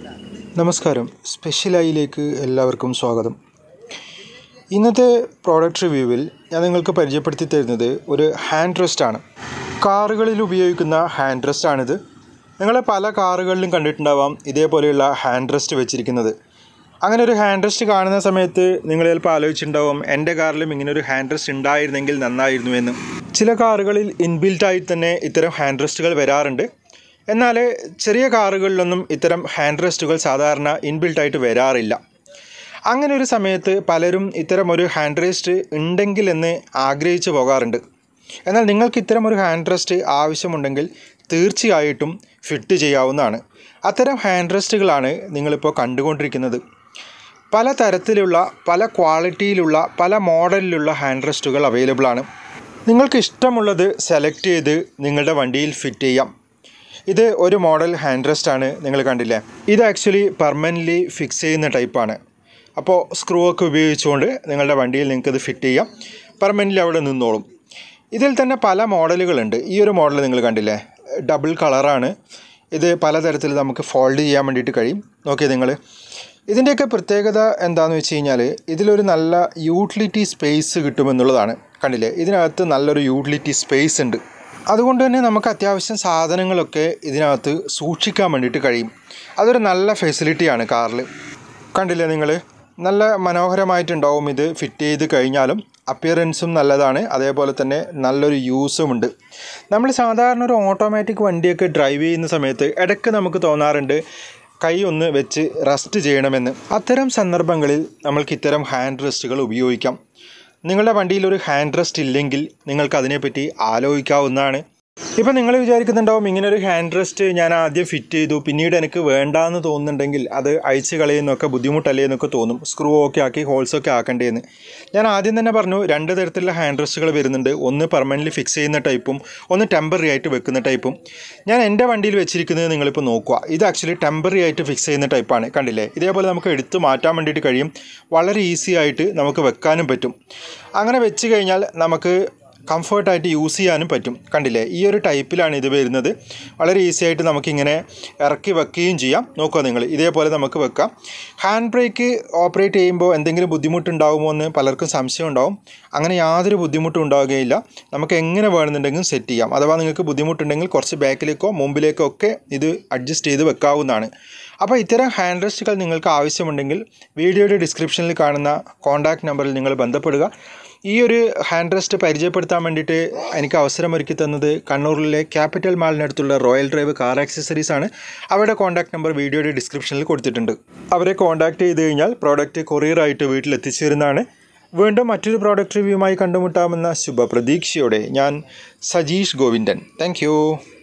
നമസ്കാരം സ്പെഷ്യലായിലേക്ക് എല്ലാവർക്കും സ്വാഗതം ഇന്നത്തെ പ്രോഡക്റ്റ് റിവ്യൂവിൽ ഞാൻ നിങ്ങൾക്ക് പരിചയപ്പെടുത്തി തരുന്നത് ഒരു ഹാൻഡ് റെസ്റ്റ് ആണ് കാറുകളിൽ ഉപയോഗിക്കുന്ന ഹാൻഡ് റെസ്റ്റ് ആണിത് നിങ്ങൾ പല കാറുകളിലും കണ്ടിട്ടുണ്ടാവാം ഇതേപോലെയുള്ള ഹാൻഡ് റെസ്റ്റ് വെച്ചിരിക്കുന്നത് അങ്ങനെ ഒരു ഹാൻഡ് റെസ്റ്റ് കാണുന്ന സമയത്ത് നിങ്ങൾ ചിലപ്പോൾ ആലോചിച്ചിട്ടുണ്ടാവും എൻ്റെ കാറിലും ഇങ്ങനെ ഒരു ഹാൻഡ് റെസ്റ്റ് ഉണ്ടായിരുന്നെങ്കിൽ നന്നായിരുന്നു എന്ന് ചില കാറുകളിൽ ഇൻബിൽറ്റായി തന്നെ ഇത്തരം ഹാൻഡ് റെസ്റ്റുകൾ വരാറുണ്ട് എന്നാൽ ചെറിയ കാറുകളിലൊന്നും ഇത്തരം ഹാൻഡ് റെസ്റ്റുകൾ സാധാരണ ഇൻബിൽട്ടായിട്ട് വരാറില്ല അങ്ങനെ ഒരു സമയത്ത് പലരും ഇത്തരം ഒരു ഹാൻഡ് റെസ്റ്റ് ഉണ്ടെങ്കിൽ എന്ന് ആഗ്രഹിച്ചു പോകാറുണ്ട് എന്നാൽ നിങ്ങൾക്ക് ഇത്തരം ഒരു ഹാൻഡ് റെസ്റ്റ് ആവശ്യമുണ്ടെങ്കിൽ തീർച്ചയായിട്ടും ഫിറ്റ് ചെയ്യാവുന്നതാണ് അത്തരം ഹാൻഡ് റെസ്റ്റുകളാണ് നിങ്ങളിപ്പോൾ കണ്ടുകൊണ്ടിരിക്കുന്നത് പല തരത്തിലുള്ള പല ക്വാളിറ്റിയിലുള്ള പല മോഡലിലുള്ള ഹാൻഡ് റെസ്റ്റുകൾ അവൈലബിൾ ആണ് നിങ്ങൾക്ക് ഇഷ്ടമുള്ളത് സെലക്ട് ചെയ്ത് നിങ്ങളുടെ വണ്ടിയിൽ ഫിറ്റ് ചെയ്യാം ഇത് ഒരു മോഡൽ ഹാൻഡ് റെസ്റ്റ് ആണ് നിങ്ങൾ കണ്ടില്ലേ ഇത് ആക്ച്വലി പെർമനൻ്റ്ലി ഫിക്സ് ചെയ്യുന്ന ടൈപ്പാണ് അപ്പോൾ സ്ക്രൂ ഒക്കെ ഉപയോഗിച്ചുകൊണ്ട് നിങ്ങളുടെ വണ്ടിയിൽ നിങ്ങൾക്ക് ഇത് ഫിറ്റ് ചെയ്യാം പെർമനൻ്റ്ലി അവിടെ നിന്നോളും ഇതിൽ തന്നെ പല മോഡലുകളുണ്ട് ഈ ഒരു മോഡൽ നിങ്ങൾ കണ്ടില്ലേ ഡബിൾ കളറാണ് ഇത് പലതരത്തിൽ നമുക്ക് ഫോൾഡ് ചെയ്യാൻ വേണ്ടിയിട്ട് കഴിയും നോക്കിയേ നിങ്ങൾ ഇതിൻ്റെയൊക്കെ പ്രത്യേകത എന്താണെന്ന് വെച്ച് കഴിഞ്ഞാൽ ഇതിലൊരു നല്ല യൂട്ടിലിറ്റി സ്പേസ് കിട്ടുമെന്നുള്ളതാണ് കണ്ടില്ലേ ഇതിനകത്ത് നല്ലൊരു യൂട്ടിലിറ്റി സ്പേസ് ഉണ്ട് അതുകൊണ്ട് തന്നെ നമുക്ക് അത്യാവശ്യം സാധനങ്ങളൊക്കെ ഇതിനകത്ത് സൂക്ഷിക്കാൻ വേണ്ടിയിട്ട് കഴിയും അതൊരു നല്ല ഫെസിലിറ്റിയാണ് കാറിൽ കണ്ടില്ലേ നിങ്ങൾ നല്ല മനോഹരമായിട്ടുണ്ടാവും ഇത് ഫിറ്റ് ചെയ്ത് കഴിഞ്ഞാലും അപ്പിയറൻസും നല്ലതാണ് അതേപോലെ തന്നെ നല്ലൊരു യൂസും ഉണ്ട് നമ്മൾ സാധാരണ ഒരു ഓട്ടോമാറ്റിക് വണ്ടിയൊക്കെ ഡ്രൈവ് ചെയ്യുന്ന സമയത്ത് ഇടയ്ക്ക് നമുക്ക് തോന്നാറുണ്ട് കൈ ഒന്ന് വെച്ച് റെസ്റ്റ് ചെയ്യണമെന്ന് അത്തരം സന്ദർഭങ്ങളിൽ നമ്മൾക്ക് ഇത്തരം ഹാൻഡ് റെസ്റ്റുകൾ ഉപയോഗിക്കാം നിങ്ങളുടെ വണ്ടിയിൽ ഒരു ഹാൻഡ് റെസ്റ്റ് ഇല്ലെങ്കിൽ നിങ്ങൾക്ക് അതിനെപ്പറ്റി ആലോചിക്കാവുന്നതാണ് ഇപ്പം നിങ്ങൾ വിചാരിക്കുന്നുണ്ടാവും ഇങ്ങനെ ഒരു ഹാൻഡ് റെസ്റ്റ് ഞാൻ ആദ്യം ഫിറ്റ് ചെയ്തു പിന്നീട് എനിക്ക് വേണ്ടാന്ന് തോന്നുന്നുണ്ടെങ്കിൽ അത് അഴിച്ച് കളയുന്നൊക്കെ ബുദ്ധിമുട്ടല്ലേ എന്നൊക്കെ തോന്നും സ്ക്രൂ ഒക്കെ ആക്കി ഹോൾസ് ഒക്കെ ആക്കേണ്ടതെന്ന് ഞാൻ ആദ്യം തന്നെ പറഞ്ഞു രണ്ട് തരത്തിലുള്ള ഹാൻഡ് റെസ്റ്റുകൾ വരുന്നുണ്ട് ഒന്ന് പെർമനൻ്റ്ലി ഫിക്സ് ചെയ്യുന്ന ടൈപ്പും ഒന്ന് ടെമ്പററി ആയിട്ട് വെക്കുന്ന ടൈപ്പും ഞാൻ എൻ്റെ വണ്ടിയിൽ വെച്ചിരിക്കുന്നത് നിങ്ങളിപ്പോൾ നോക്കുക ഇത് ആക്ച്വലി ടെമ്പററി ആയിട്ട് ഫിക്സ് ചെയ്യുന്ന ടൈപ്പാണ് കണ്ടില്ലേ ഇതേപോലെ നമുക്ക് എടുത്ത് മാറ്റാൻ വേണ്ടിയിട്ട് കഴിയും വളരെ ഈസി ആയിട്ട് നമുക്ക് വെക്കാനും പറ്റും അങ്ങനെ വെച്ച് കഴിഞ്ഞാൽ നമുക്ക് കംഫർട്ടായിട്ട് യൂസ് ചെയ്യാനും പറ്റും കണ്ടില്ലേ ഈ ഒരു ടൈപ്പിലാണ് ഇത് വരുന്നത് വളരെ ഈസി ആയിട്ട് നമുക്കിങ്ങനെ ഇറക്കി വെക്കുകയും ചെയ്യാം നോക്കുക നിങ്ങൾ ഇതേപോലെ നമുക്ക് വെക്കാം ഹാൻഡ് ബ്രേക്ക് ഓപ്പറേറ്റ് ചെയ്യുമ്പോൾ എന്തെങ്കിലും ബുദ്ധിമുട്ടുണ്ടാകുമോ എന്ന് പലർക്കും സംശയം ഉണ്ടാവും അങ്ങനെ യാതൊരു ബുദ്ധിമുട്ടും ഉണ്ടാവുകയില്ല നമുക്ക് എങ്ങനെ വേണമെന്നുണ്ടെങ്കിലും സെറ്റ് ചെയ്യാം അഥവാ നിങ്ങൾക്ക് ബുദ്ധിമുട്ടുണ്ടെങ്കിൽ കുറച്ച് ബാക്കിലേക്കോ മുമ്പിലേക്കോ ഒക്കെ ഇത് അഡ്ജസ്റ്റ് ചെയ്ത് വെക്കാവുന്നതാണ് അപ്പോൾ ഇത്തരം ഹാൻഡ് റെസ്റ്റുകൾ നിങ്ങൾക്ക് ആവശ്യമുണ്ടെങ്കിൽ വീഡിയോയുടെ ഡിസ്ക്രിപ്ഷനിൽ കാണുന്ന കോൺടാക്റ്റ് നമ്പറിൽ നിങ്ങൾ ബന്ധപ്പെടുക ഈ ഒരു ഹാൻഡ് റെസ്റ്റ് പരിചയപ്പെടുത്താൻ വേണ്ടിയിട്ട് എനിക്ക് അവസരമൊരുക്കി തന്നത് കണ്ണൂരിലെ ക്യാപിറ്റൽ മാളിനടുത്തുള്ള റോയൽ ഡ്രൈവ് കാർ ആക്സസറീസ് ആണ് അവരുടെ കോൺടാക്ട് നമ്പർ വീഡിയോയുടെ ഡിസ്ക്രിപ്ഷനിൽ കൊടുത്തിട്ടുണ്ട് അവരെ കോൺടാക്ട് ചെയ്ത് കഴിഞ്ഞാൽ പ്രോഡക്റ്റ് കൊറിയറായിട്ട് വീട്ടിൽ എത്തിച്ചേരുന്നതാണ് വീണ്ടും മറ്റൊരു പ്രോഡക്റ്റ് റിവ്യൂമായി കണ്ടുമുട്ടാമെന്ന ശുഭപ്രതീക്ഷയോടെ ഞാൻ സജീഷ് ഗോവിന്ദൻ താങ്ക്